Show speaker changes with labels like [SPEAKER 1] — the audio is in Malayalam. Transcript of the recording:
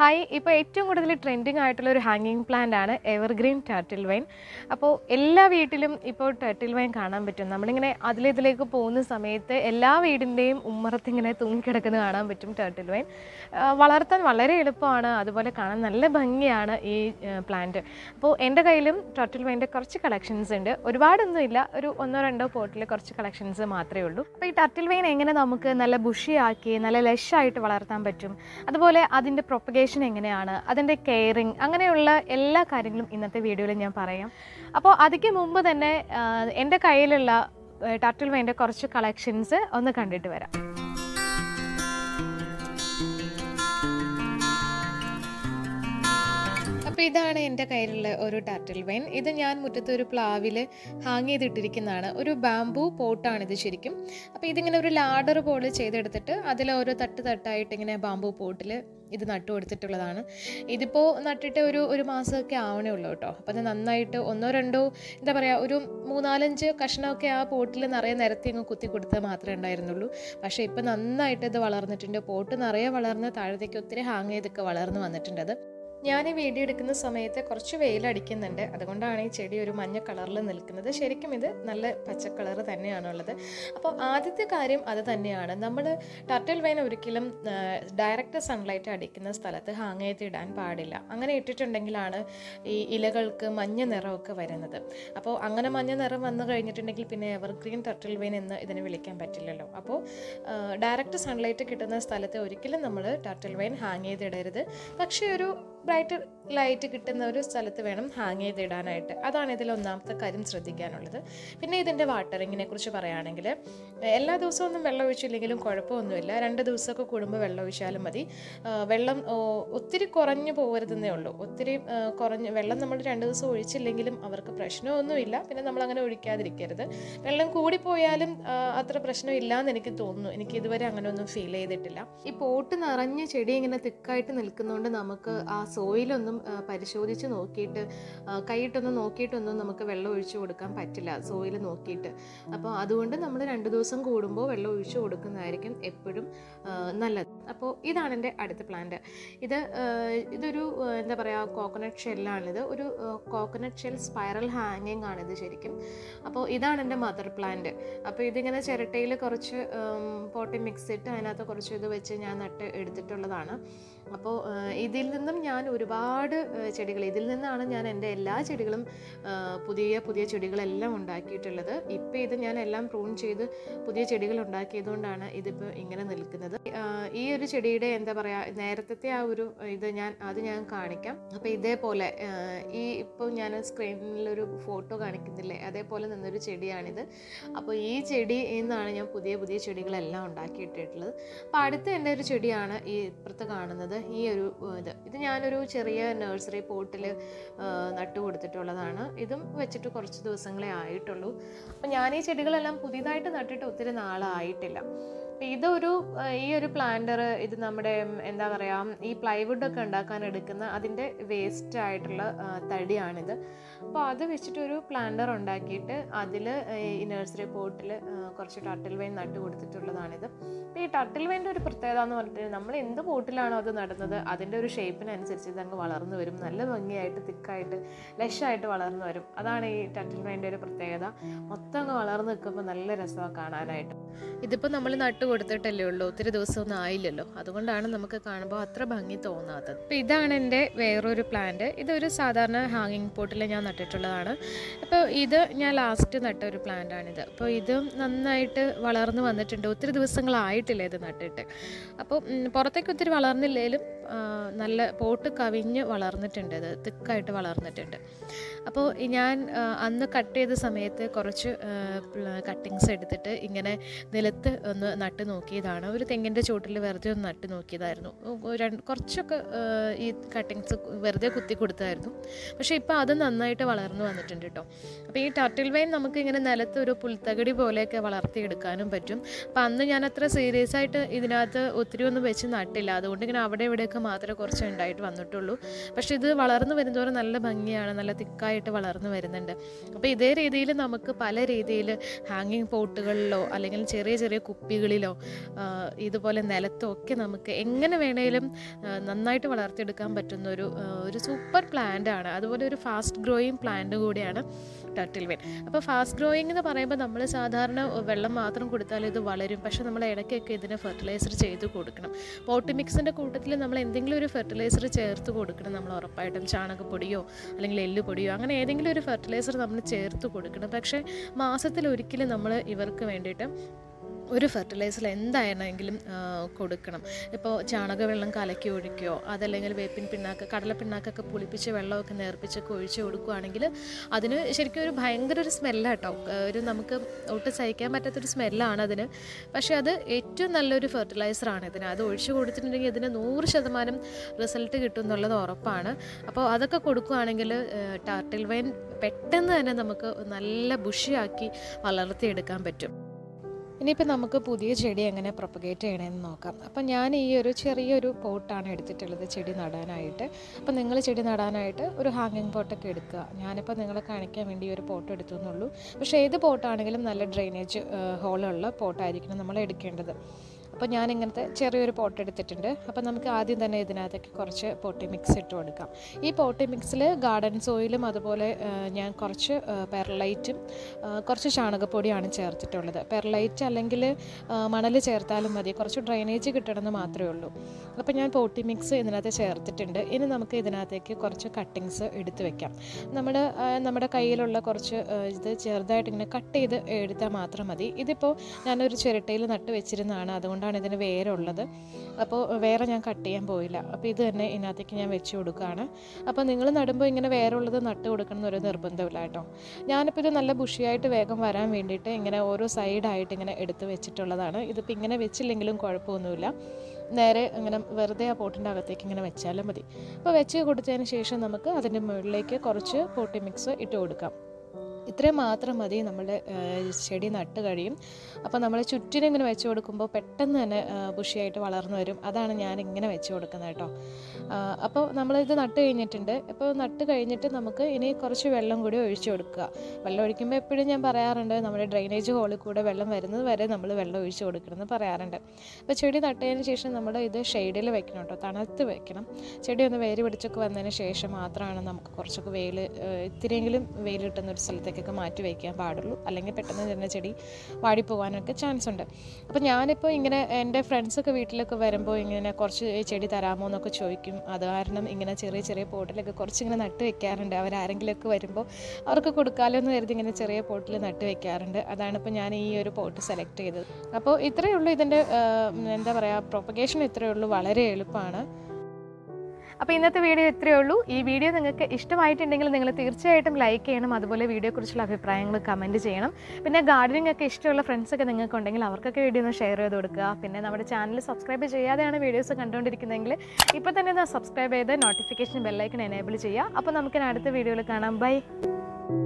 [SPEAKER 1] ഹായ് ഇപ്പോൾ ഏറ്റവും കൂടുതൽ ട്രെൻഡിങ് ആയിട്ടുള്ള ഒരു ഹാങ്ങിങ് പ്ലാന്റ് ആണ് എവർഗ്രീൻ ടർട്ടിൽ വൈൻ അപ്പോൾ എല്ലാ വീട്ടിലും ഇപ്പോൾ ടർട്ടിൽ വൈൻ കാണാൻ പറ്റും നമ്മളിങ്ങനെ അതിലിതിലേക്ക് പോകുന്ന സമയത്ത് എല്ലാ വീടിൻ്റെയും ഉമ്മറത്ത് ഇങ്ങനെ തൂങ്ങിക്കിടക്കുന്നത് കാണാൻ പറ്റും ടർട്ടിൽ വൈൻ ആ, വളർത്താൻ വളരെ എളുപ്പമാണ് അതുപോലെ കാണാൻ നല്ല ഭംഗിയാണ് ഈ പ്ലാന്റ് അപ്പോൾ എൻ്റെ കയ്യിലും ടർട്ടിൽ വൈൻ്റെ കുറച്ച് കളക്ഷൻസ് ഉണ്ട് ഒരുപാടൊന്നും ഇല്ല ഒരു ഒന്നോ രണ്ടോ പോട്ടിൽ കുറച്ച് കളക്ഷൻസ് മാത്രമേ ഉള്ളൂ അപ്പോൾ ഈ ടർട്ടിൽ വൈൻ എങ്ങനെ നമുക്ക് നല്ല ബുഷിയാക്കി നല്ല ലഷായിട്ട് വളർത്താൻ പറ്റും അതുപോലെ അതിൻ്റെ പ്രൊപ്പഗേഷൻ എങ്ങനെയാണ് അതിൻ്റെ കെയറിങ് അങ്ങനെയുള്ള എല്ലാ കാര്യങ്ങളും ഇന്നത്തെ വീഡിയോയിൽ ഞാൻ പറയാം അപ്പോൾ അതിക്ക് മുമ്പ് തന്നെ ആ, എൻ്റെ കയ്യിലുള്ള ടർട്ടിൽ വൈൻ്റെ കുറച്ച് കളക്ഷൻസ് ഒന്ന് കണ്ടിട്ട് വരാം അപ്പോൾ ഇതാണ് എൻ്റെ കയ്യിലുള്ള ഒരു ടർട്ടിൽ വൈൻ ഇത് ഞാൻ മുറ്റത്ത് ഒരു പ്ലാവിൽ ഹാങ് ചെയ്തിട്ടിരിക്കുന്നതാണ് ഒരു ബാംബു പോട്ടാണിത് ശരിക്കും അപ്പോൾ ഇതിങ്ങനെ ഒരു ലാഡർ പോലെ ചെയ്തെടുത്തിട്ട് അതിൽ ഓരോ തട്ട് തട്ടായിട്ട് ഇങ്ങനെ ബാംബു പോട്ടിൽ ഇത് നട്ടു കൊടുത്തിട്ടുള്ളതാണ് ഇതിപ്പോൾ നട്ടിട്ട് ഒരു ഒരു മാസമൊക്കെ ആവണേ ഉള്ളൂ കേട്ടോ അപ്പോൾ അത് നന്നായിട്ട് ഒന്നോ രണ്ടോ എന്താ പറയുക ഒരു മൂന്നാലഞ്ച് കഷ്ണമൊക്കെ ആ പോട്ടിൽ നിറയെ നിരത്തി അങ്ങ് കുത്തി കൊടുത്താൽ മാത്രമേ ഉണ്ടായിരുന്നുള്ളൂ പക്ഷേ ഇപ്പോൾ നന്നായിട്ട് ഇത് വളർന്നിട്ടുണ്ട് പോട്ട് നിറയെ വളർന്ന് താഴത്തേക്ക് ഒത്തിരി ഹാങ് ചെയ്തൊക്കെ വളർന്ന് വന്നിട്ടുണ്ട് അത് ഞാൻ ഈ വീഡിയോ എടുക്കുന്ന സമയത്ത് കുറച്ച് വെയിലടിക്കുന്നുണ്ട് അതുകൊണ്ടാണ് ഈ ചെടി ഒരു മഞ്ഞ കളറിൽ നിൽക്കുന്നത് ശരിക്കും ഇത് നല്ല പച്ച കളർ തന്നെയാണുള്ളത് അപ്പോൾ ആദ്യത്തെ കാര്യം അത് തന്നെയാണ് നമ്മൾ ടർട്ടിൽ വൈൻ ഒരിക്കലും ഡയറക്റ്റ് സൺലൈറ്റ് അടിക്കുന്ന സ്ഥലത്ത് ഹാങ് ചെയ്ത് ഇടാൻ പാടില്ല അങ്ങനെ ഇട്ടിട്ടുണ്ടെങ്കിലാണ് ഈ ഇലകൾക്ക് മഞ്ഞ നിറമൊക്കെ വരുന്നത് അപ്പോൾ അങ്ങനെ മഞ്ഞ നിറം വന്നു കഴിഞ്ഞിട്ടുണ്ടെങ്കിൽ പിന്നെ എവർഗ്രീൻ ടർട്ടിൽ വൈൻ എന്ന് ഇതിനെ വിളിക്കാൻ പറ്റില്ലല്ലോ അപ്പോൾ ഡയറക്റ്റ് സൺലൈറ്റ് കിട്ടുന്ന സ്ഥലത്ത് ഒരിക്കലും നമ്മൾ ടർട്ടിൽ വൈൻ ഹാങ് ചെയ്തിടരുത് പക്ഷേ ഒരു ബ്രൈറ്റ് ലൈറ്റ് കിട്ടുന്ന ഒരു സ്ഥലത്ത് വേണം ഹാങ് ചെയ്തിടാനായിട്ട് അതാണ് ഇതിൽ ഒന്നാമത്തെ കാര്യം ശ്രദ്ധിക്കാനുള്ളത് പിന്നെ ഇതിൻ്റെ വാട്ടറിങ്ങിനെ കുറിച്ച് പറയുകയാണെങ്കിൽ എല്ലാ ദിവസവും ഒന്നും വെള്ളം ഒഴിച്ചില്ലെങ്കിലും കുഴപ്പമൊന്നുമില്ല രണ്ട് ദിവസമൊക്കെ കൂടുമ്പോൾ വെള്ളം ഒഴിച്ചാലും മതി ആ, വെള്ളം ഓ, ഒത്തിരി കുറഞ്ഞു പോകരുതെന്നേ ഉള്ളൂ ഒത്തിരി ആ, കുറഞ്ഞ് വെള്ളം നമ്മൾ രണ്ട് ദിവസം ഒഴിച്ചില്ലെങ്കിലും അവർക്ക് പ്രശ്നമൊന്നുമില്ല പിന്നെ നമ്മൾ അങ്ങനെ ഒഴിക്കാതിരിക്കരുത് വെള്ളം കൂടിപ്പോയാലും ആ, അത്ര പ്രശ്നമില്ല എന്ന് എനിക്ക് തോന്നുന്നു എനിക്ക് ഇതുവരെ അങ്ങനെ ഒന്നും ഫീൽ ചെയ്തിട്ടില്ല ഈ പോട്ട് നിറഞ്ഞ് ചെടി ഇങ്ങനെ തിക്കായിട്ട് നിൽക്കുന്നതുകൊണ്ട് നമുക്ക് ആ സോയിലൊന്നും ആ, പരിശോധിച്ച് നോക്കിയിട്ട് ആ, കൈയിട്ടൊന്നും നോക്കിയിട്ടൊന്നും നമുക്ക് വെള്ളം ഒഴിച്ചു കൊടുക്കാൻ പറ്റില്ല സോയിൽ നോക്കിയിട്ട് അപ്പോൾ അതുകൊണ്ട് നമ്മൾ രണ്ട് ദിവസം കൂടുമ്പോൾ വെള്ളം ഒഴിച്ചു കൊടുക്കുന്നതായിരിക്കും എപ്പോഴും ആ, നല്ലത് അപ്പോൾ ഇതാണ് എൻ്റെ അടുത്ത പ്ലാന്റ് ഇത് ആ, ഇതൊരു ആ, എന്താ പറയുക കോക്കനട്ട് ഷെല്ലാണിത് ഒരു കോക്കനട്ട് ഷെൽ സ്പൈറൽ ഹാങ്ങിങ് ആണിത് ശരിക്കും അപ്പോൾ ഇതാണ് എൻ്റെ മദർ പ്ലാന്റ് അപ്പോൾ ഇതിങ്ങനെ ചിരട്ടയിൽ കുറച്ച് പോട്ടി മിക്സ് ഇട്ട് അതിനകത്ത് കുറച്ച് ഇത് വെച്ച് ഞാൻ നട്ട് എടുത്തിട്ടുള്ളതാണ് അപ്പോൾ ആ, ഇതിൽ നിന്നും ഞാൻ ഒരുപാട് ആ, ചെടികൾ ഇതിൽ നിന്നാണ് ഞാൻ എൻ്റെ എല്ലാ ചെടികളും ആ, പുതിയ പുതിയ ചെടികളെല്ലാം ഉണ്ടാക്കിയിട്ടുള്ളത് ഇപ്പോൾ ഇത് ഞാൻ എല്ലാം പ്രൂൺ ചെയ്ത് പുതിയ ചെടികൾ ഉണ്ടാക്കിയതുകൊണ്ടാണ് ഇതിപ്പോൾ ഇങ്ങനെ നിൽക്കുന്നത് ആ, ഈ ഒരു ചെടിയുടെ എന്താ പറയുക നേരത്തെ ആ ഒരു ഇത് ഞാൻ അത് ഞാൻ കാണിക്കാം അപ്പോൾ ഇതേപോലെ ആ, ഈ ഇപ്പോൾ ഞാൻ സ്ക്രീനിലൊരു ഫോട്ടോ കാണിക്കുന്നില്ലേ അതേപോലെ നിന്നൊരു ചെടിയാണിത് അപ്പോൾ ഈ ചെടി നിന്നാണ് ഞാൻ പുതിയ പുതിയ ചെടികളെല്ലാം ഉണ്ടാക്കിയിട്ടിട്ടുള്ളത് അപ്പോൾ അടുത്ത എൻ്റെ ഒരു ചെടിയാണ് ഈ ഇപ്പുറത്ത് കാണുന്നത് ഈ ഒരു ഏഹ്, ഇത് ഇത് ഞാനൊരു ചെറിയ നഴ്സറി പോട്ടിൽ നട്ടു കൊടുത്തിട്ടുള്ളതാണ് ഇതും വെച്ചിട്ട് കുറച്ച് ദിവസങ്ങളെ ആയിട്ടുള്ളൂ അപ്പോൾ ഞാൻ ഈ ചെടികളെല്ലാം പുതിയതായിട്ട് നട്ടിട്ട് ഒത്തിരി നാളായിട്ടില്ല അപ്പോൾ ഇതൊരു ഏഹ്, ഈ ഒരു പ്ലാന്റർ ഇത് നമ്മുടെ ഉം, എന്താ പറയുക ഈ പ്ലൈവുഡ് ഒക്കെ ഉണ്ടാക്കാൻ എടുക്കുന്ന അതിൻ്റെ വേസ്റ്റ് ആയിട്ടുള്ള ആ, തടിയാണിത് അപ്പോൾ അത് വെച്ചിട്ട് ഒരു പ്ലാന്റർ ഉണ്ടാക്കിയിട്ട് അതിൽ ഈ നഴ്സറി പോട്ടിൽ കുറച്ച് ടർട്ടിൽ വൈൻ നട്ട് കൊടുത്തിട്ടുള്ളതാണിത് അപ്പോൾ ഈ ടർട്ടിൽ വൈൻ്റെ ഒരു പ്രത്യേകത എന്ന് പറഞ്ഞിട്ട് നമ്മൾ എന്ത് പോട്ടിലാണോ അത് നടുന്നത് അതിൻ്റെ ഒരു ഷേപ്പിനനുസരിച്ച് ഇത് അങ്ങ് വളർന്നു വരും നല്ല ഭംഗിയായിട്ട് തിക്കായിട്ട് ലഷായിട്ട് വളർന്നു വരും അതാണ് ഈ ടർട്ടിൽ വൈൻ്റെ ഒരു പ്രത്യേകത മൊത്തം അങ്ങ് വളർന്നു നിൽക്കുമ്പോൾ നല്ല രസമാണ് കാണാനായിട്ട് ഇതിപ്പോൾ നമ്മൾ നട്ട് കൊടുത്തിട്ടല്ലേ ഉള്ളൂ ഒത്തിരി ദിവസമൊന്നും ആയില്ലല്ലോ അതുകൊണ്ടാണ് നമുക്ക് കാണുമ്പോൾ അത്ര ഭംഗി തോന്നാത്തത് അപ്പോൾ ഇതാണ് എൻ്റെ വേറൊരു പ്ലാന്റ് ഇതൊരു സാധാരണ ഹാങ്ങിങ് പോട്ടിൽ ഞാൻ നട്ടിട്ടുള്ളതാണ് അപ്പോൾ ഇത് ഞാൻ ലാസ്റ്റ് നട്ട ഒരു പ്ലാന്റ് ആണിത് അപ്പോൾ ഇത് നന്നായിട്ട് വളർന്നു വന്നിട്ടുണ്ട് ഒത്തിരി ദിവസങ്ങളായിട്ടില്ല ഇത് നട്ടിട്ട് അപ്പോൾ ഉം, പുറത്തേക്ക് ഒത്തിരി വളർന്നില്ലെങ്കിലും ആ, നല്ല പോട്ട് കവിഞ്ഞ് വളർന്നിട്ടുണ്ട് ഇത് തിക്കായിട്ട് വളർന്നിട്ടുണ്ട് അപ്പോൾ ഈ ഞാൻ ആ, അന്ന് കട്ട് ചെയ്ത സമയത്ത് കുറച്ച് കട്ടിങ്സ് എടുത്തിട്ട് ഇങ്ങനെ നിലത്ത് ഒന്ന് നട്ട് നോക്കിയതാണ് ഒരു തെങ്ങിൻ്റെ ചോട്ടിൽ വെറുതെ ഒന്ന് നട്ട് നോക്കിയതായിരുന്നു ഒ- രണ്ട് കുറച്ചൊക്കെ ആ, ഈ കട്ടിങ്സ് വെറുതെ കുത്തി കൊടുത്തായിരുന്നു പക്ഷേ ഇപ്പോൾ അത് നന്നായിട്ട് വളർന്നു വന്നിട്ടുണ്ട് കേട്ടോ അപ്പോൾ ഈ ടർട്ടിൽ വൈൻ നമുക്ക് ഇങ്ങനെ നിലത്ത് ഒരു പുൽത്തകടി പോലെയൊക്കെ വളർത്തിയെടുക്കാനും പറ്റും അപ്പോൾ അന്ന് ഞാൻ അത്ര സീരിയസ് ആയിട്ട് ഇതിനകത്ത് ഒത്തിരി ഒന്നും വെച്ച് നട്ടില്ല അതുകൊണ്ട് ഇങ്ങനെ അവിടെ ഇവിടെ ആദ്യമൊക്കെ മാത്രമേ കുറച്ച് ഉണ്ടായിട്ട് വന്നിട്ടുള്ളൂ പക്ഷേ ഇത് വളർന്നു വരുന്നതോറും നല്ല ഭംഗിയാണ് നല്ല തിക്കായിട്ട് വളർന്നു വരുന്നുണ്ട് അപ്പോൾ ഇതേ രീതിയിൽ നമുക്ക് പല രീതിയിൽ ഹാങ്ങിങ് പോട്ടുകളിലോ അല്ലെങ്കിൽ ചെറിയ ചെറിയ കുപ്പികളിലോ ആ, ഇതുപോലെ നിലത്തോ ഒക്കെ നമുക്ക് എങ്ങനെ വേണേലും ആ, നന്നായിട്ട് വളർത്തിയെടുക്കാൻ പറ്റുന്ന ഒരു ആ, ഒരു സൂപ്പർ പ്ലാന്റ് ആണ് അതുപോലെ ഒരു ഫാസ്റ്റ് ഗ്രോയിങ് പ്ലാന്റ് കൂടിയാണ് ടർട്ടിൽ വെൻ അപ്പോൾ ഫാസ്റ്റ് ഗ്രോയിങ് എന്ന് പറയുമ്പോൾ നമ്മൾ സാധാരണ വെള്ളം മാത്രം കൊടുത്താൽ ഇത് വളരും പക്ഷേ നമ്മൾ ഇടയ്ക്കൊക്കെ ഇതിന് ഫെർട്ടിലൈസർ ചെയ്ത് കൊടുക്കണം പോട്ടി മിക്സിൻ്റെ കൂട്ടത്തിൽ നമ്മൾ എന്തെങ്കിലും ഒരു ഫെർട്ടിലൈസർ ചേർത്ത് കൊടുക്കണം നമ്മൾ ഉറപ്പായിട്ടും ചാണകപ്പൊടിയോ അല്ലെങ്കിൽ എല്ലുപൊടിയോ അങ്ങനെ ഏതെങ്കിലും ഒരു ഫെർട്ടിലൈസർ നമ്മൾ ചേർത്ത് കൊടുക്കണം പക്ഷേ മാസത്തിൽ ഒരിക്കലും നമ്മൾ ഇവർക്ക് വേണ്ടിയിട്ട് ഒരു ഫെർട്ടിലൈസർ എന്തായിരുന്നെങ്കിലും ആ, കൊടുക്കണം ഇപ്പോൾ ചാണകവെള്ളം കലക്കി ഒഴിക്കുകയോ അതല്ലെങ്കിൽ വേപ്പിൻ പിണ്ണാക്ക് കടല പിണ്ണാക്കൊക്കെ പുളിപ്പിച്ച് വെള്ളമൊക്കെ നേർപ്പിച്ചൊക്കെ ഒഴിച്ച് കൊടുക്കുകയാണെങ്കിൽ അതിന് ശരിക്കും ഒരു ഭയങ്കര ഒരു സ്മെല്ലാട്ടോ ഒരു നമുക്ക് ഒട്ടും സഹിക്കാൻ പറ്റാത്തൊരു സ്മെല്ലാണ് അതിന് പക്ഷേ അത് ഏറ്റവും നല്ലൊരു ഫെർട്ടിലൈസറാണ് ഇതിന് അത് ഒഴിച്ചു കൊടുത്തിട്ടുണ്ടെങ്കിൽ ഇതിന് നൂറ് ശതമാനം റിസൾട്ട് കിട്ടും എന്നുള്ളത് ഉറപ്പാണ് അപ്പോൾ അതൊക്കെ കൊടുക്കുകയാണെങ്കിൽ ടാർട്ടിൽ വൈൻ പെട്ടെന്ന് തന്നെ നമുക്ക് നല്ല ബുഷിയാക്കി വളർത്തിയെടുക്കാൻ പറ്റും ഇനിയിപ്പോൾ നമുക്ക് പുതിയ ചെടി എങ്ങനെ പ്രൊപ്പഗേറ്റ് ചെയ്യണമെന്ന് നോക്കാം അപ്പം ഞാൻ ഈ ഒരു ചെറിയൊരു പോട്ടാണ് എടുത്തിട്ടുള്ളത് ചെടി നടാനായിട്ട് അപ്പം നിങ്ങൾ ചെടി നടാനായിട്ട് ഒരു ഹാങ്ങിങ് പോട്ടൊക്കെ എടുക്കുക ഞാനിപ്പോൾ നിങ്ങളെ കാണിക്കാൻ വേണ്ടി ഈ ഒരു പോട്ട് എടുത്തു എന്നുള്ളൂ പക്ഷേ ഏത് പോട്ടാണെങ്കിലും നല്ല ഡ്രെയിനേജ് ഹോളുള്ള പോട്ടായിരിക്കണം നമ്മൾ എടുക്കേണ്ടത് അപ്പോൾ ഞാൻ ഇങ്ങനത്തെ ചെറിയൊരു പോട്ട് എടുത്തിട്ടുണ്ട് അപ്പോൾ നമുക്ക് ആദ്യം തന്നെ ഇതിനകത്തേക്ക് കുറച്ച് പോട്ടി മിക്സ് ഇട്ട് കൊടുക്കാം ഈ പോട്ടി മിക്സിൽ ഗാർഡൻ സോയിലും അതുപോലെ ആ, ഞാൻ കുറച്ച് പെർലൈറ്റും കുറച്ച് ചാണകപ്പൊടിയാണ് ചേർത്തിട്ടുള്ളത് പെർലൈറ്റ് അല്ലെങ്കിൽ മണൽ ചേർത്താലും മതി കുറച്ച് ഡ്രൈനേജ് കിട്ടണമെന്ന് മാത്രമേ ഉള്ളൂ അപ്പോൾ ഞാൻ പോട്ടി മിക്സ് ഇതിനകത്ത് ചേർത്തിട്ടുണ്ട് ഇനി നമുക്ക് ഇതിനകത്തേക്ക് കുറച്ച് കട്ടിങ്സ് എടുത്ത് വെക്കാം നമ്മൾ നമ്മുടെ കയ്യിലുള്ള കുറച്ച് ആ, ഇത് ചെറുതായിട്ട് ഇങ്ങനെ കട്ട് ചെയ്ത് എടുത്താൽ മാത്രം മതി ഇതിപ്പോൾ ഞാനൊരു ചിരട്ടയിൽ നട്ട് വെച്ചിരുന്നതാണ് അതുകൊണ്ടാണ് ഇതിന് വേരുള്ളത് അപ്പോൾ വേറെ ഞാൻ കട്ട് ചെയ്യാൻ പോയില്ല അപ്പോൾ ഇത് തന്നെ ഇതിനകത്തേക്ക് ഞാൻ വെച്ച് കൊടുക്കുകയാണ് അപ്പോൾ നിങ്ങൾ നടുമ്പോൾ ഇങ്ങനെ വേറുള്ളത് നട്ട് കൊടുക്കണം എന്നൊരു നിർബന്ധമില്ല കേട്ടോ ഞാനിപ്പോൾ ഇത് നല്ല ബുഷിയായിട്ട് വേഗം വരാൻ വേണ്ടിയിട്ട് ഇങ്ങനെ ഓരോ സൈഡായിട്ട് ഇങ്ങനെ എടുത്ത് വെച്ചിട്ടുള്ളതാണ് ഇതിപ്പോൾ ഇങ്ങനെ വെച്ചില്ലെങ്കിലും കുഴപ്പമൊന്നുമില്ല നേരെ ഇങ്ങനെ വെറുതെ ആ പോട്ടിൻ്റെ അകത്തേക്ക് ഇങ്ങനെ വെച്ചാലും മതി അപ്പോൾ വെച്ച് കൊടുത്തതിന് ശേഷം നമുക്ക് അതിൻ്റെ മുകളിലേക്ക് കുറച്ച് പോട്ടി മിക്സ് ഇട്ട് കൊടുക്കാം ഇത്രയും മാത്രം മതി നമ്മുടെ ആ, ചെടി നട്ട് കഴിയും അപ്പോൾ നമ്മൾ ചുറ്റിനും ഇങ്ങനെ വെച്ച് കൊടുക്കുമ്പോൾ പെട്ടെന്ന് തന്നെ ആ, ബുഷിയായിട്ട് വളർന്നു വരും അതാണ് ഞാൻ ഇങ്ങനെ വെച്ച് കൊടുക്കുന്നത് കേട്ടോ ആ, അപ്പോൾ നമ്മളിത് നട്ട് കഴിഞ്ഞിട്ടുണ്ട് അപ്പോൾ നട്ട് കഴിഞ്ഞിട്ട് നമുക്ക് ഇനി കുറച്ച് വെള്ളം കൂടി ഒഴിച്ചു കൊടുക്കുക വെള്ളം ഒഴിക്കുമ്പോൾ എപ്പോഴും ഞാൻ പറയാറുണ്ട് നമ്മുടെ ഡ്രെയിനേജ് ഹോളിൽ കൂടെ വെള്ളം വരുന്നത് വരെ നമ്മൾ വെള്ളം ഒഴിച്ച് കൊടുക്കണമെന്ന് പറയാറുണ്ട് അപ്പോൾ ചെടി നട്ടതിന് ശേഷം നമ്മൾ ഇത് ഷെയ്ഡിൽ വെക്കണം കേട്ടോ തണുത്ത് വെക്കണം ചെടി ഒന്ന് വേര് പിടിച്ചൊക്കെ വന്നതിന് ശേഷം മാത്രമാണ് നമുക്ക് കുറച്ചൊക്കെ വെയിൽ ഇത്തിരിയെങ്കിലും വെയിൽ കിട്ടുന്ന ഒരു സ്ഥലത്തേക്കൊക്കെ മാറ്റി വയ്ക്കാൻ പാടുള്ളൂ അല്ലെങ്കിൽ പെട്ടെന്ന് തന്നെ ചെടി വാടിപ്പോകാനൊക്കെ ചാൻസ് ഉണ്ട് അപ്പോൾ ഞാനിപ്പോൾ ഇങ്ങനെ എൻ്റെ ഫ്രണ്ട്സൊക്കെ വീട്ടിലൊക്കെ വരുമ്പോൾ ഇങ്ങനെ കുറച്ച് ചെടി തരാമോ എന്നൊക്കെ ചോദിക്കും അത് കാരണം ഇങ്ങനെ ചെറിയ ചെറിയ പോട്ടിലൊക്കെ കുറച്ചിങ്ങനെ നട്ട് വെക്കാറുണ്ട് അവരാരെങ്കിലുമൊക്കെ വരുമ്പോൾ അവർക്ക് കൊടുക്കാമല്ലോ എന്ന് കരുതി ഇങ്ങനെ ചെറിയ പോട്ടിൽ നട്ട് വെക്കാറുണ്ട് അതാണ് ഇപ്പോൾ ഞാൻ ഈ ഒരു പോട്ട് സെലക്ട് ചെയ്തത് അപ്പോൾ ഇത്രയേ ഉള്ളൂ ഇതിൻ്റെ എന്താ പറയുക പ്രൊപ്പഗേഷൻ ഇത്രയേ ഉള്ളൂ വളരെ എളുപ്പമാണ് അപ്പോൾ ഇന്നത്തെ വീഡിയോ ഇത്രയേ ഉള്ളൂ ഈ വീഡിയോ നിങ്ങൾക്ക് ഇഷ്ടമായിട്ടുണ്ടെങ്കിൽ നിങ്ങൾ തീർച്ചയായിട്ടും ലൈക്ക് ചെയ്യണം അതുപോലെ വീഡിയോയെക്കുറിച്ചുള്ള അഭിപ്രായങ്ങൾ കമൻറ്റ് ചെയ്യണം പിന്നെ ഗാർഡനിങ് ഒക്കെ ഇഷ്ടമുള്ള ഫ്രണ്ട്സൊക്കെ നിങ്ങൾക്ക് ഉണ്ടെങ്കിൽ അവർക്കൊക്കെ വീഡിയോ ഒന്ന് ഷെയർ ചെയ്ത് കൊടുക്കുക പിന്നെ നമ്മുടെ ചാനൽ സബ്സ്ക്രൈബ് ചെയ്യാതെയാണ് വീഡിയോസ് കണ്ടുകൊണ്ടിരിക്കുന്നതെങ്കിൽ ഇപ്പോൾ തന്നെ ഒന്ന് സബ്സ്ക്രൈബ് ചെയ്ത് നോട്ടിഫിക്കേഷൻ ബെല്ലൈക്കൺ എനേബിൾ ചെയ്യുക അപ്പോൾ നമുക്ക് ഇനി അടുത്ത വീഡിയോയിൽ കാണാം ബൈ